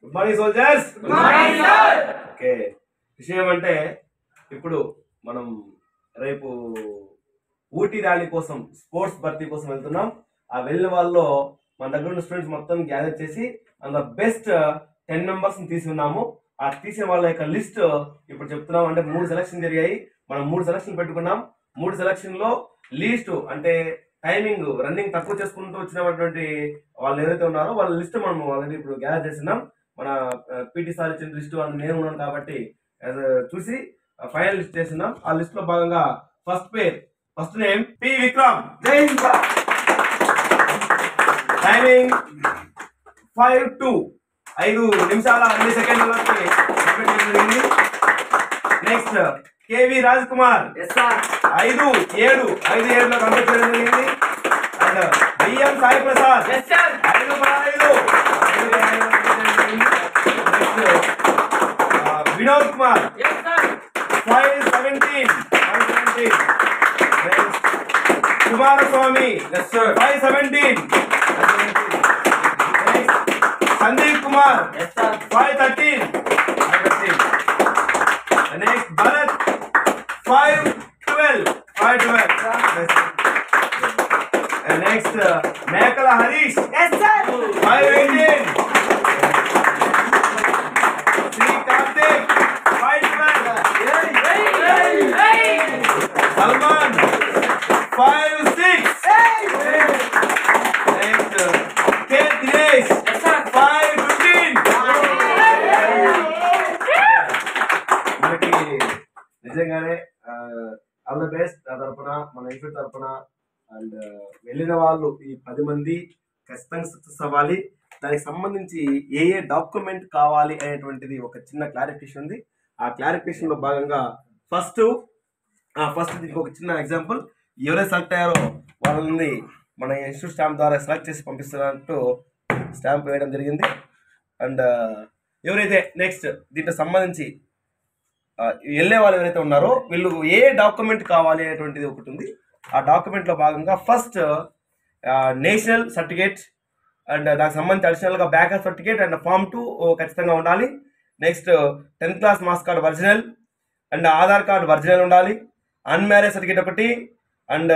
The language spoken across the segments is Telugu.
గుడ్ మార్నింగ్ సోల్జర్స్ ఓకే విషయం అంటే ఇప్పుడు మనం రేపు ఊటీ ర్యాలీ కోసం స్పోర్ట్స్ భర్తీ కోసం వెళ్తున్నాం ఆ వెళ్ళిన వాళ్ళలో మన దగ్గర ఉన్న స్టూడెంట్స్ మొత్తం గ్యాదర్ చేసి అందులో బెస్ట్ టెన్ మెంబర్స్ తీసి ఉన్నాము ఆ తీసే వాళ్ళ యొక్క లిస్ట్ ఇప్పుడు చెప్తున్నాం అంటే మూడు సెలక్షన్ జరిగాయి మనం మూడు సెలక్షన్ పెట్టుకున్నాం మూడు సెలక్షన్ లో లీస్ట్ అంటే టైమింగ్ రన్నింగ్ తక్కువ చేసుకుంటూ వచ్చినటువంటి వాళ్ళు ఎవరైతే ఉన్నారో వాళ్ళ లిస్ట్ మనం ఆల్రెడీ ఇప్పుడు గ్యాదర్ చేస్తున్నాం మన పీటీ సార్ ఇచ్చిన లిస్ట్ అని నేను ఉన్నాను కాబట్టి as a చూసి ఫైనల్ లిస్ట్ చేస్తున్నాం ఆ లిస్ట్ లో భాగంగా ఫస్ట్ పేర్ first name P Vikram timing five two ఐదు నిమిషాల అన్ని సెకండ్లకి జరిగింది నెక్స్ట్ కేవి రాజ్ కుమార్ ఐదు ఏడు ఐదు ఏడులో కంప్లీట్ చేయడం జరిగింది అండ్ బిఎం సాయి ప్రసాద్ ఐదు బై ఐదు ఐదు బై ఐదు complete చేయడం జరిగింది. Next, ఆ, Vinod Kumar five seventeen five seventeen Kumaraswamy five seventeen Sandeep Kumar five thirteen next Bharath five twelve five twelve next Mekala Harish five eighteen Sri Karthik five twelve Salman five six next K Dinesh five fifteen మనకి నిజంగానే ఆల్ ద బెస్ట్ నా తరపున మన ఇన్స్టిట్యూట్ తరపున అండ్ వెళ్ళిన వాళ్ళు ఈ పది మంది ఖచ్చితంగా సక్సెస్ అవ్వాలి దానికి సంబంధించి ఏ ఏ డాక్యుమెంట్ కావాలి అనేటువంటిది ఒక చిన్న క్లారిఫికేషన్ ఉంది ఆ క్లారిఫికేషన్ లో భాగంగా ఫస్ట్ ఫస్ట్ దీనికి ఒక చిన్న ఎగ్జాంపుల్ ఎవరైతే సెలెక్ట్ అయ్యారో వాళ్ళని మన ఇన్స్టిట్యూట్ స్టాంప్ ద్వారా సెలెక్ట్ చేసి పంపిస్తున్నట్టు స్టాంప్ వేయడం జరిగింది అండ్ ఎవరైతే నెక్స్ట్ దీంట్లో సంబంధించి ఆ, వెళ్ళే వాళ్ళు ఎవరైతే ఉన్నారో వీళ్ళు ఏ డాక్యుమెంట్ కావాలి అనేటువంటిది ఒకటి ఉంది ఆ డాక్యుమెంట్లో భాగంగా ఫస్ట్ నేషనల్ సర్టిఫికేట్ అండ్ దానికి సంబంధించి అడిషనల్గా backup certificate and form two ఖచ్చితంగా ఉండాలి next tenth class marks card original and Aadhaar card original ఉండాలి అన్మ్యారేజ్ సర్టిఫికేట్ ఒకటి అండ్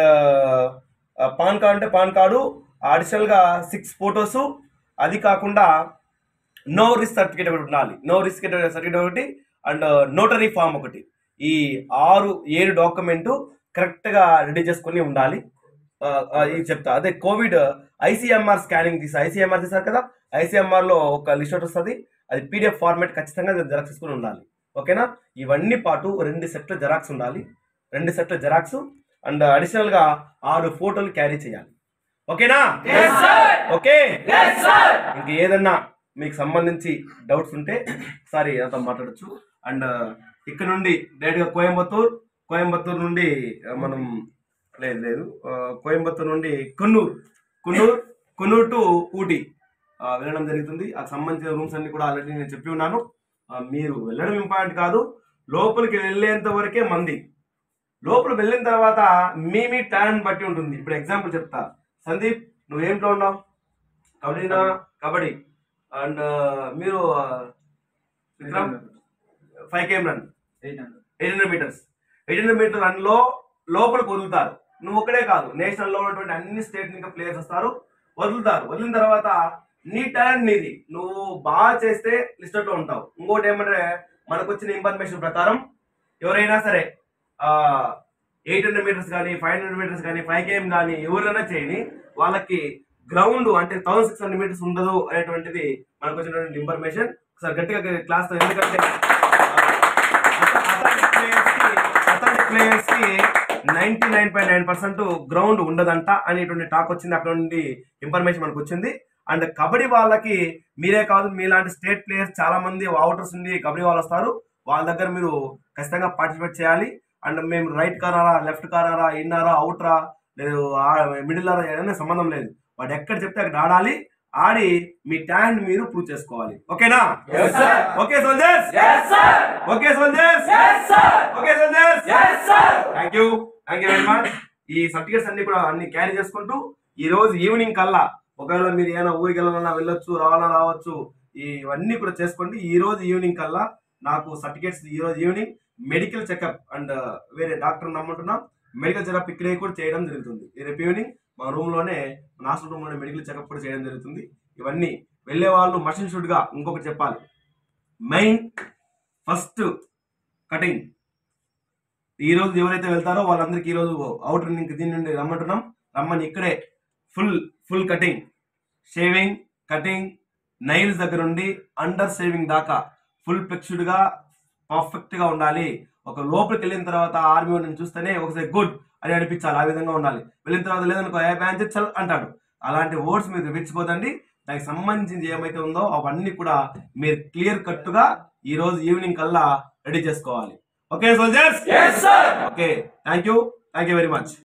పాన్ కార్డ్ అంటే పాన్ కార్డు అడిషనల్గా సిక్స్ ఫొటోస్ అది కాకుండా నో రిస్క్ సర్టిఫికేట్ ఒకటి ఉండాలి నో రిస్క్ సర్టిఫికేట్ ఒకటి అండ్ నోటరీ ఫామ్ ఒకటి ఈ ఆరు ఏడు డాక్యుమెంట్ కరెక్ట్గా రెడీ చేసుకొని ఉండాలి ఆ, ఆ, ఇది చెప్తా అదే కోవిడ్ ఐసీఎంఆర్ స్కానింగ్ తీసి ఐసీఎంఆర్ తీసారు కదా ఐసీఎంఆర్ లో ఒక లిస్ట్ ఒకటి వస్తుంది అది పీడిఎఫ్ ఫార్మాట్ ఖచ్చితంగా జెరాక్స్ తీసుకుని ఉండాలి ఓకేనా ఇవన్నీ పాటు రెండు సెట్ల జెరాక్స్ ఉండాలి రెండు సెట్ల జెరాక్స్ అండ్ అడిషనల్ గా ఆరు ఫోటోలు క్యారీ చేయాలి ఓకేనా ఓకే ఇంక ఏదన్నా మీకు సంబంధించి డౌట్స్ ఉంటే ఒకసారి నాతో మాట్లాడచ్చు అండ్ ఇక్కడ నుండి డైరెక్ట్గా కోయంబత్తూర్ కోయంబత్తూర్ నుండి ఆ, మనం లేదు లేదు ఆ, కోయంబత్తూర్ నుండి కొన్నూరు కొన్నూరు కొన్నూరు టు ఊటీ ఆ, వెళ్ళడం జరుగుతుంది ఆ సంబంధించిన రూమ్స్ అన్ని కూడా ఆల్రెడీ నేను చెప్పి ఉన్నాను ఆ, మీరు వెళ్ళడం ఇంపార్టెంట్ కాదు లోపలికి వెళ్ళేంత వరకే మంది లోపల వెళ్ళిన తర్వాత మీ మీ టాలెంట్ బట్టి ఉంటుంది ఇప్పుడు ఎగ్జాంపుల్ చెప్తా సందీప్ నువ్వేంట్లో ఉన్నావు కబడ్డీనా కబడ్డీ అండ్ మీరు ఆ, Vikram five KM run eight hundred metres eight hundred metre run లో లోపలికి వదులుతారు నువ్వు ఒక్కడే కాదు నేషనల్ లో ఉన్నటువంటి అన్ని స్టేట్ ఇంకా ప్లేయర్స్ వస్తారు వదులుతారు వదిలిన తర్వాత నీ టాలెంట్ నీది నువ్వు బాగా చేస్తే లిస్టర్ లో ఉంటావు ఇంకోటి ఏమంటే మనకు వచ్చిన ఇన్ఫర్మేషన్ ప్రకారం ఎవరైనా సరే ఎయిట్ హండ్రెడ్ మీటర్స్ కానీ ఫైవ్ హండ్రెడ్ మీటర్స్ కానీ ఫైవ్ కేఎం కానీ ఎవరైనా చేయని వాళ్ళకి గ్రౌండ్ అంటే థౌసండ్ సిక్స్ హండ్రెడ్ మీటర్స్ ఉండదు అనేటువంటిది మనకు వచ్చినటువంటి ఇన్ఫర్మేషన్ ఒకసారి గట్టిగా క్లాస్ ఎందుకంటే అథ్లెటిక్ ప్లేయర్స్ కి ninety nine point nine percent ground ఉండదంట అనేటువంటి టాక్ వచ్చింది అక్కడ నుండి ఇన్ఫర్మేషన్ మనకు వచ్చింది అండ్ కబడ్డీ వాళ్ళకి మీరే కాదు మీలాంటి స్టేట్ ప్లేయర్స్ చాలా మంది అవుటర్స్ నుండి కబడ్డీ వాళ్ళు వస్తారు వాళ్ళ దగ్గర మీరు ఖచ్చితంగా పార్టిసిపేట్ చేయాలి అండ్ మేము రైట్ కారారా లెఫ్ట్ కారారా ఇన్నారా అవుటరా లేదు మిడిల్ ఏదైనా సంబంధం లేదు వాడు ఎక్కడ చెప్తే అక్కడ ఆడాలి ఆడి మీ టాలెంట్ మీరు ప్రూవ్ చేసుకోవాలి ఓకేనా okay soldiers okay soldiers okay soldiers thank you thank you very much ఈ సర్టిఫికేట్స్ అన్ని కూడా అన్ని క్యారీ చేసుకుంటూ ఈ రోజు ఈవినింగ్ కల్లా ఒకవేళ మీరు ఏమైనా ఊరికి వెళ్ళాలన్నా వెళ్ళొచ్చు రావాలన్నా రావచ్చు ఇవన్నీ కూడా చేసుకోండి ఈ రోజు ఈవినింగ్ కల్లా నాకు సర్టిఫికేట్స్ ఈ రోజు ఈవినింగ్ మెడికల్ చెకప్ అండ్ వేరే డాక్టర్ నమ్మంటున్నాం మెడికల్ చెకప్ ఇక్కడే కూడా చేయడం జరుగుతుంది రేపు ఈవినింగ్ మా రూమ్ లోనే మన హాస్పిటల్ రూమ్ లోనే మెడికల్ చెకప్ కూడా చేయడం జరుగుతుంది ఇవన్నీ వెళ్ళే వాళ్ళు మషన్ షూట్ గా ఇంకొకటి చెప్పాలి మెయిన్ ఫస్ట్ కటింగ్ ఈ రోజు ఎవరైతే వెళ్తారో వాళ్ళందరికీ ఈ రోజు అవుటర్ దీని నుండి రమ్మంటున్నాం రమ్మని ఇక్కడే full full cutting shaving cutting nails దగ్గర నుండి అండర్ షేవింగ్ దాకా ఫుల్ ఫిక్స్డ్ గా పర్ఫెక్ట్ గా ఉండాలి ఒక లోపలికి వెళ్ళిన తర్వాత ఆర్మీ వాళ్ళని చూస్తేనే ఒకసారి గుడ్ అని అనిపించాలి ఆ విధంగా ఉండాలి వెళ్ళిన తర్వాత లేదనుకో ఏ బ్యాంచ్ చల్ అంటాడు అలాంటి వర్డ్స్ మీరు తెప్పించుకోదండి దానికి సంబంధించింది ఏమైతే ఉందో అవన్నీ కూడా మీరు క్లియర్ కట్ గా ఈ రోజు ఈవినింగ్ కల్లా రెడీ చేసుకోవాలి okay soldiers okay thank you thank you very much